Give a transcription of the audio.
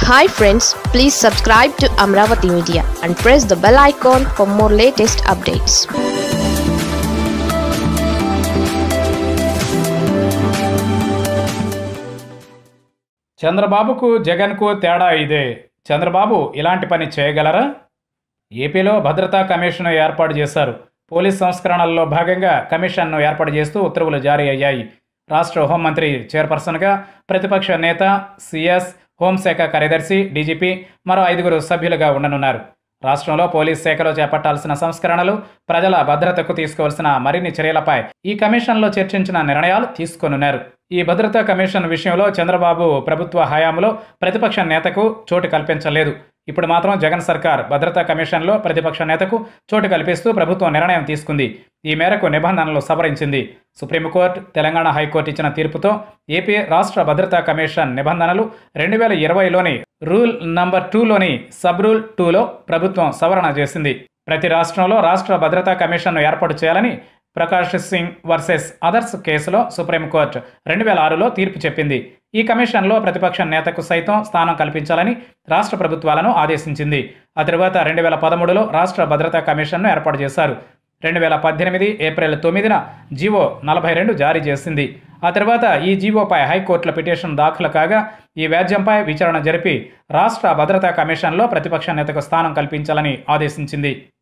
hi friends please subscribe to Amaravati media and press the bell icon for more latest updates చంద్రబాబుకు జగన్కు తేడా ఇదే చంద్రబాబు ఇలాంటి పని చేయగలరా ఏపీలో భద్రతా కమిషన్ ఏర్పాటు చేశారు పోలీస్ సంస్కరణల్లో భాగంగా కమిషన్ను ఏర్పాటు చేస్తూ ఉత్తర్వులు జారీ అయ్యాయి రాష్ట్ర హోంమంత్రి చైర్పర్సన్గా ప్రతిపక్ష నేత సిఎస్ హోంశాఖ కార్యదర్శి డీజీపీ మరో ఐదుగురు సభ్యులుగా ఉండనున్నారు రాష్ట్రంలో పోలీస్ శాఖలో చేపట్టాల్సిన సంస్కరణలు ప్రజల భద్రతకు తీసుకోవాల్సిన మరిన్ని చర్యలపై ఈ కమిషన్లో చర్చించిన నిర్ణయాలు తీసుకోనున్నారు ఈ భద్రతా కమిషన్ విషయంలో చంద్రబాబు ప్రభుత్వ హయాంలో ప్రతిపక్ష నేతకు చోటు కల్పించలేదు ఇప్పుడు మాత్రం జగన్ సర్కార్ భద్రతా కమిషన్లో ప్రతిపక్ష నేతకు చోటు కల్పిస్తూ ప్రభుత్వం నిర్ణయం తీసుకుంది ఈ మేరకు నిబంధనలు సవరించింది సుప్రీంకోర్టు తెలంగాణ హైకోర్టు ఇచ్చిన తీర్పుతో ఏపీ రాష్ట్ర భద్రతా కమిషన్ నిబంధనలు రెండు వేల ఇరవైలోని రూల్ నంబర్ టూలోని సబ్ రూల్ టూలో ప్రభుత్వం సవరణ చేసింది ప్రతి రాష్ట్రంలో రాష్ట్ర భద్రతా కమిషన్ను ఏర్పాటు చేయాలని ప్రకాష్ సింగ్ వర్సెస్ అదర్స్ కేసులో సుప్రీంకోర్టు రెండు వేల ఆరులో తీర్పు చెప్పింది ఈ కమిషన్లో ప్రతిపక్ష నేతకు సైతం స్థానం కల్పించాలని రాష్ట్ర ప్రభుత్వాలను ఆదేశించింది ఆ తరువాత రెండు వేల పదమూడులో రాష్ట్ర భద్రతా కమిషన్ను ఏర్పాటు చేశారు రెండు వేల పద్దెనిమిది ఏప్రిల్ తొమ్మిదిన జీవో నలభై రెండు జారీ చేసింది ఆ తర్వాత ఈ జీవోపై హైకోర్టులో పిటిషన్ దాఖలు కాగా ఈ వ్యాజ్యంపై విచారణ జరిపి రాష్ట్ర భద్రతా కమిషన్లో ప్రతిపక్ష నేతకు స్థానం కల్పించాలని ఆదేశించింది